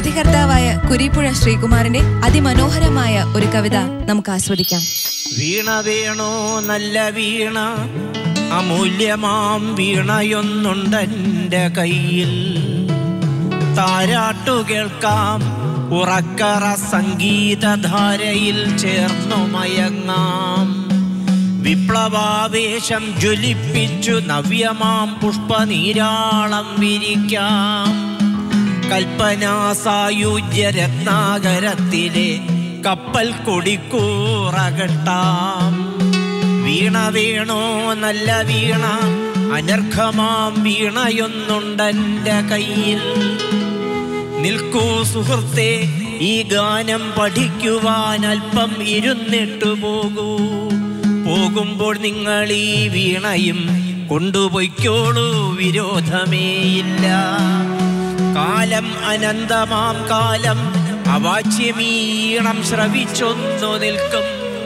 കൃതികർത്താവായ കുരിപ്പുഴ ശ്രീകുമാറിന്റെ അതിമനോഹരമായ ഒരു കവിത നമുക്ക് ആസ്വദിക്കാം വീണ വേണോ നല്ല വീണ അമൂല്യമാം വീണയൊന്നുണ്ടെൻ്റെ കയ്യിൽ താരാട്ടു കേൾക്കാം ഉറക്കറ സംഗീതധാരയിൽ ചേർന്നു മയങ്ങാം വിപ്ലവാവേശം ജ്വലിപ്പിച്ചു നവ്യമാം പുഷ്പനീരാളം വിരിക്കാം കൽപ്പനാ സായുജ്യ രത്നാകരത്തിലെ കപ്പൽ കൊടിക്കൂറകട്ടാം വീണ വീണോ നല്ല വീണ അനർഘമാം വീണയൊന്നുണ്ടെൻ്റെ കയ്യിൽ നിൽക്കൂ സുഹൃത്തെ ഈ ഗാനം പഠിക്കുവാൻ അല്പം ഇരുന്നിട്ടു പോകൂ പോകുമ്പോൾ നിങ്ങൾ ഈ വീണയും കൊണ്ടുപോയിക്കോളൂ വിരോധമേയില്ല കാലം അനന്തമാം കാലം അവാച്യമീണം ശ്രവിച്ചൊന്നു നിൽക്കും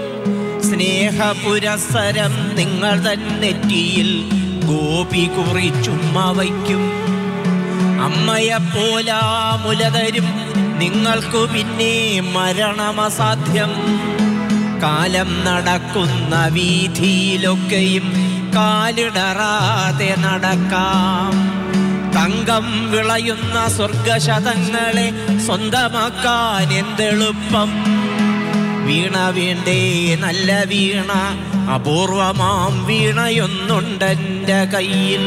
സ്നേഹപുരസരം നിങ്ങൾ തന്നെറ്റിയിൽ ഗോപി കുറിച്ചുമ്മ വയ്ക്കും അമ്മയെപ്പോലാ മുലതരും നിങ്ങൾക്കു പിന്നെ മരണമസാധ്യം കാലം നടക്കുന്ന വീതിയിലൊക്കെയും കാലിടറാതെ നടക്കാം തങ്കം വിളയുന്ന സ്വർഗശതങ്ങളെ സ്വന്തമാക്കാൻ എന്തെളുപ്പം വീണ വേണ്ടേ നല്ല വീണ അപൂർവമാം വീണയൊന്നുണ്ടെൻ്റെ കയ്യിൽ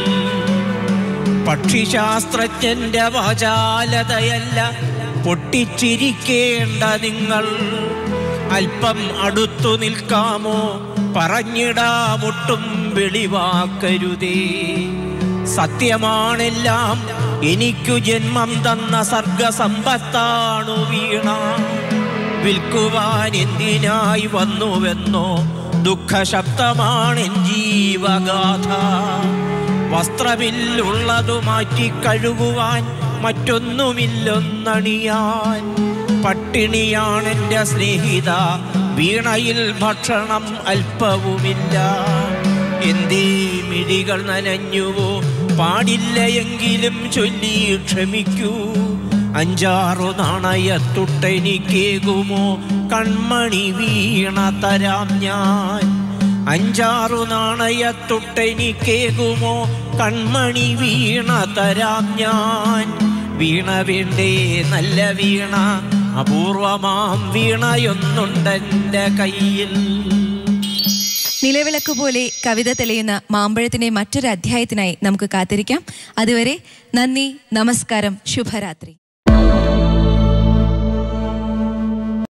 പക്ഷിശാസ്ത്രജ്ഞന്റെ വാചാലതയല്ല പൊട്ടിച്ചിരിക്കേണ്ട നിങ്ങൾ അല്പം അടുത്തു നിൽക്കാമോ പറഞ്ഞിടാമൊട്ടും വെളിവാക്കരുതേ സത്യമാണെല്ലാം എനിക്കു ജന്മം തന്ന സർഗസമ്പത്താണു വീണ വിൽക്കുവാൻ എന്തിനായി വന്നുവെന്നോ ദുഃഖശബ്ദമാണ് ജീവഗാഥ വസ്ത്രമില്ലുള്ളതു മാറ്റി കഴുകുവാൻ മറ്റൊന്നുമില്ലൊന്നണിയാൻ പട്ടിണിയാണെൻ്റെ സ്നേഹിത വീണയിൽ ഭക്ഷണം അല്പവുമില്ല എന്തേ മിഴികൾ നനഞ്ഞുവോ പാടില്ല എങ്കിലും ചൊല്ലി ക്ഷമിക്കൂ അഞ്ചാറു നാണയത്തുട്ടെനിക്കേകുമോ കൺമണി വീണ തരാം ഞാൻ അഞ്ചാറു നാണയത്തുട്ടെനിക്കേകുമോ കൺമണി വീണ തരാം ഞാൻ വീണ വേണ്ടേ നല്ല വീണ അപൂർവമാം വീണയൊന്നുണ്ടെൻ്റെ കയ്യിൽ നിലവിളക്ക് പോലെ കവിത തെളിയുന്ന മാമ്പഴത്തിന്റെ മറ്റൊരു അധ്യായത്തിനായി നമുക്ക് കാത്തിരിക്കാം അതുവരെ നന്ദി നമസ്കാരം ശുഭരാത്രി